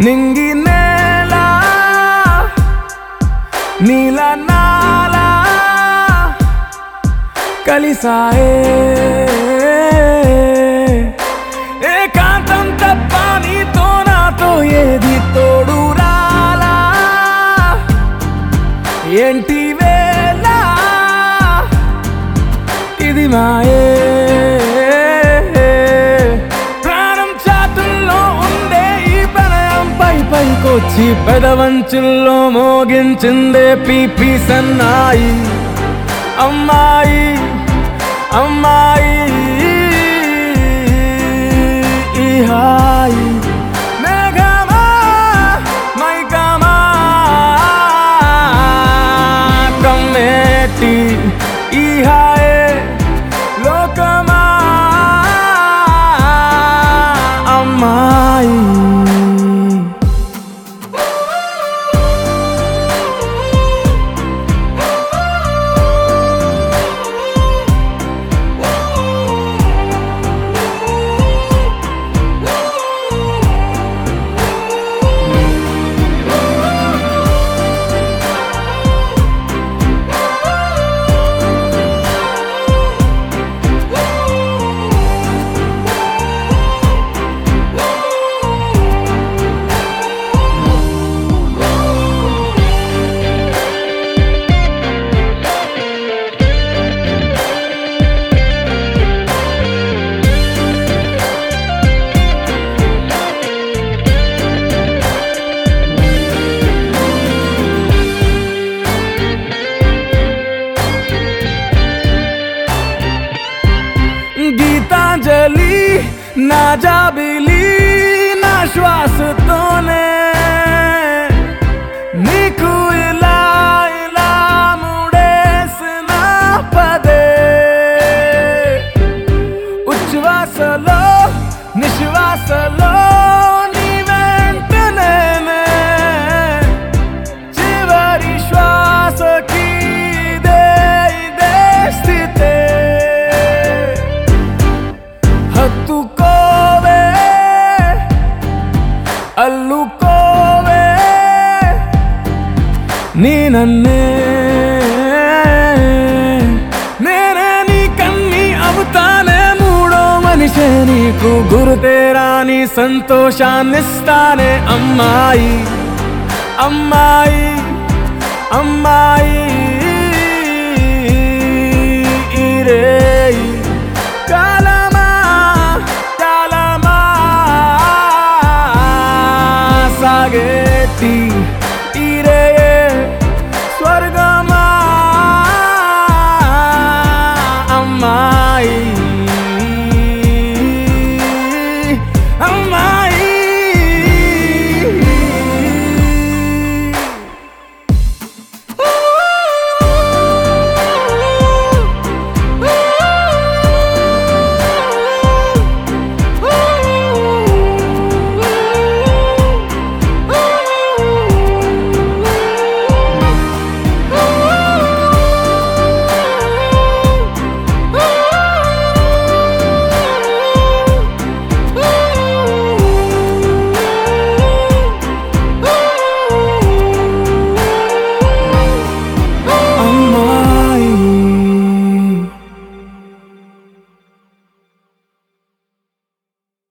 నింగి నేల నీల నాల కలిసాయే ఏకాంతం తప్ప నీతో నాతో ఏది తోడు రాలా ఏంటి వేళ ఇది మాయే ప్రాణం చాతుల్లో ఉండే ఈ ప్రణయం పై పైకొచ్చి పెదవంచుల్లో మోగించిందే పీపీ సన్నాయి అమ్మాయి అమ్మాయి ఈ హాయి మేఘమా మైకమా కమ్మేటి ఈ హాయే లోకమా అమ్మాయి గీతాంజలి నా జాబిలి నా శ్వాసతోనే నీకు ఇలా ఇలా ముడేసిన పదే ఉచ్ఛ్వాసలో నిశ్వాసలో నీ వెంట నేనే చివరి శ్వాసకి ఇదే ఇదే స్థితే హత్తుకోవే అల్లుకోవే నీ నన్నే నేనే నీ కన్ని అవుతానే మూడో మనిషే నీకు గురుతేరాని సంతోషాన్నిస్తానే అమ్మాయి అమ్మాయి అమ్మాయి